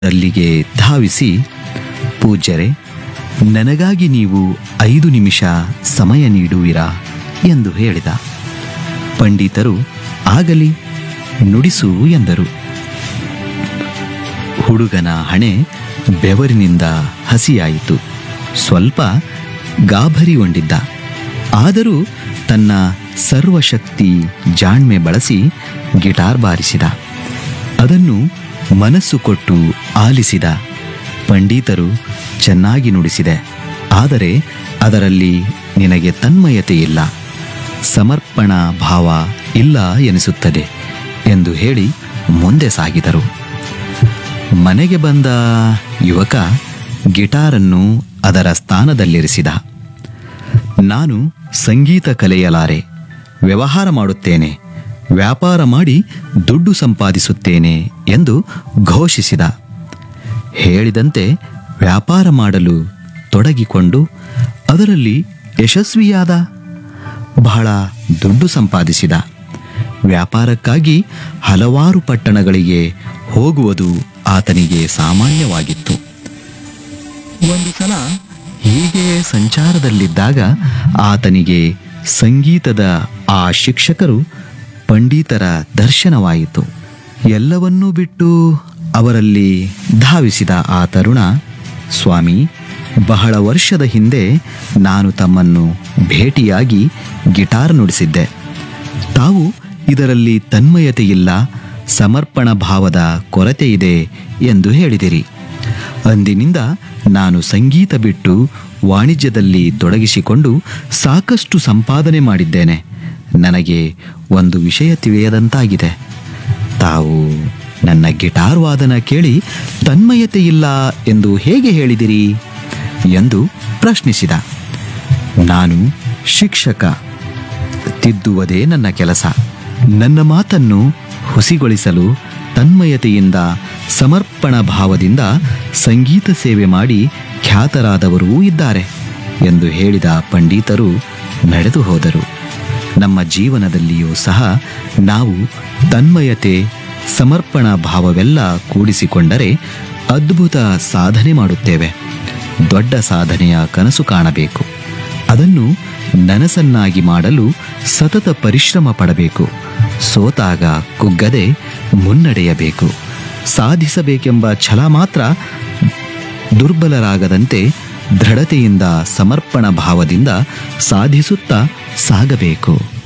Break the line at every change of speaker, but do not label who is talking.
ಅಲ್ಲಿಗೆ ಧಾವಿಸಿ ಪೂಜ್ಯರೆ ನನಗಾಗಿ ನೀವು ಐದು ನಿಮಿಷ ಸಮಯ ನೀಡುವಿರಾ ಎಂದು ಹೇಳಿದ ಪಂಡಿತರು ಆಗಲಿ ನುಡಿಸು ಎಂದರು ಹುಡುಗನ ಹಣೆ ಬೆವರಿನಿಂದ ಹಸಿಯಾಯಿತು ಸ್ವಲ್ಪ ಗಾಭರಿಗೊಂಡಿದ್ದ ಆದರೂ ತನ್ನ ಸರ್ವಶಕ್ತಿ ಜಾಣ್ಮೆ ಬಳಸಿ ಗಿಟಾರ್ ಬಾರಿಸಿದ ಅದನ್ನು ಮನಸ್ಸು ಕೊಟ್ಟು ಆಲಿಸಿದ ಪಂಡಿತರು ಚೆನ್ನಾಗಿ ನುಡಿಸಿದೆ ಆದರೆ ಅದರಲ್ಲಿ ನಿನಗೆ ತನ್ಮಯತೆ ಇಲ್ಲ ಸಮರ್ಪಣಾ ಭಾವ ಇಲ್ಲ ಎನಿಸುತ್ತದೆ ಎಂದು ಹೇಳಿ ಮುಂದೆ ಸಾಗಿದರು ಮನೆಗೆ ಬಂದ ಯುವಕ ಗಿಟಾರನ್ನು ಅದರ ಸ್ಥಾನದಲ್ಲಿರಿಸಿದ ನಾನು ಸಂಗೀತ ಕಲಿಯಲಾರೆ ವ್ಯವಹಾರ ಮಾಡುತ್ತೇನೆ ವ್ಯಾಪಾರ ಮಾಡಿ ದುಡ್ಡು ಸಂಪಾದಿಸುತ್ತೇನೆ ಎಂದು ಘೋಷಿಸಿದ ಹೇಳಿದಂತೆ ವ್ಯಾಪಾರ ಮಾಡಲು ತೊಡಗಿಕೊಂಡು ಅದರಲ್ಲಿ ಯಶಸ್ವಿಯಾದ ಬಹಳ ದುಡ್ಡು ಸಂಪಾದಿಸಿದ ವ್ಯಾಪಾರಕ್ಕಾಗಿ ಹಲವಾರು ಪಟ್ಟಣಗಳಿಗೆ ಹೋಗುವುದು ಆತನಿಗೆ ಸಾಮಾನ್ಯವಾಗಿತ್ತು ಒಂದು ಸಲ ಹೀಗೆ ಸಂಚಾರದಲ್ಲಿದ್ದಾಗ ಆತನಿಗೆ ಸಂಗೀತದ ಆ ಶಿಕ್ಷಕರು ಪಂಡಿತರ ದರ್ಶನವಾಯಿತು ಎಲ್ಲವನ್ನೂ ಬಿಟ್ಟು ಅವರಲ್ಲಿ ಧಾವಿಸಿದ ಆ ತರುಣ ಸ್ವಾಮಿ ಬಹಳ ವರ್ಷದ ಹಿಂದೆ ನಾನು ತಮ್ಮನ್ನು ಭೇಟಿಯಾಗಿ ಗಿಟಾರ್ ನುಡಿಸಿದ್ದೆ ತಾವು ಇದರಲ್ಲಿ ತನ್ಮಯತೆ ಇಲ್ಲ ಸಮರ್ಪಣ ಭಾವದ ಕೊರತೆ ಇದೆ ಎಂದು ಹೇಳಿದಿರಿ ಅಂದಿನಿಂದ ನಾನು ಸಂಗೀತ ಬಿಟ್ಟು ವಾಣಿಜ್ಯದಲ್ಲಿ ತೊಡಗಿಸಿಕೊಂಡು ಸಾಕಷ್ಟು ಸಂಪಾದನೆ ಮಾಡಿದ್ದೇನೆ ನನಗೆ ಒಂದು ವಿಷಯ ತಿಳಿಯದಂತಾಗಿದೆ ತಾವು ನನ್ನ ಗಿಟಾರ್ ವಾದನ ಕೇಳಿ ತನ್ಮಯತೆ ಇಲ್ಲ ಎಂದು ಹೇಗೆ ಹೇಳಿದಿರಿ ಎಂದು ಪ್ರಶ್ನಿಸಿದ ನಾನು ಶಿಕ್ಷಕ ತಿದ್ದುವುದೇ ನನ್ನ ಕೆಲಸ ನನ್ನ ಮಾತನ್ನು ಹುಸಿಗೊಳಿಸಲು ತನ್ಮಯತೆಯಿಂದ ಸಮರ್ಪಣ ಭಾವದಿಂದ ಸಂಗೀತ ಸೇವೆ ಮಾಡಿ ಖ್ಯಾತರಾದವರೂ ಇದ್ದಾರೆ ಎಂದು ಹೇಳಿದ ಪಂಡಿತರು ನಡೆದು ಹೋದರು ನಮ್ಮ ಜೀವನದಲ್ಲಿಯೂ ಸಹ ನಾವು ತನ್ಮಯತೆ ಸಮರ್ಪಣ ಭಾವವೆಲ್ಲ ಕೂಡಿಸಿಕೊಂಡರೆ ಅದ್ಭುತ ಸಾಧನೆ ಮಾಡುತ್ತೇವೆ ದೊಡ್ಡ ಸಾಧನೆಯ ಕನಸು ಕಾಣಬೇಕು ಅದನ್ನು ನನಸನ್ನಾಗಿ ಮಾಡಲು ಸತತ ಪರಿಶ್ರಮ ಪಡಬೇಕು ಸೋತಾಗ ಕುಗ್ಗದೆ ಮುನ್ನಡೆಯಬೇಕು ಸಾಧಿಸಬೇಕೆಂಬ ಛಲ ಮಾತ್ರ ದುರ್ಬಲರಾಗದಂತೆ ದೃಢತೆಯಿಂದ ಸಮರ್ಪಣ ಭಾವದಿಂದ ಸಾಧಿಸುತ್ತಾ ಸಾಗಬೇಕು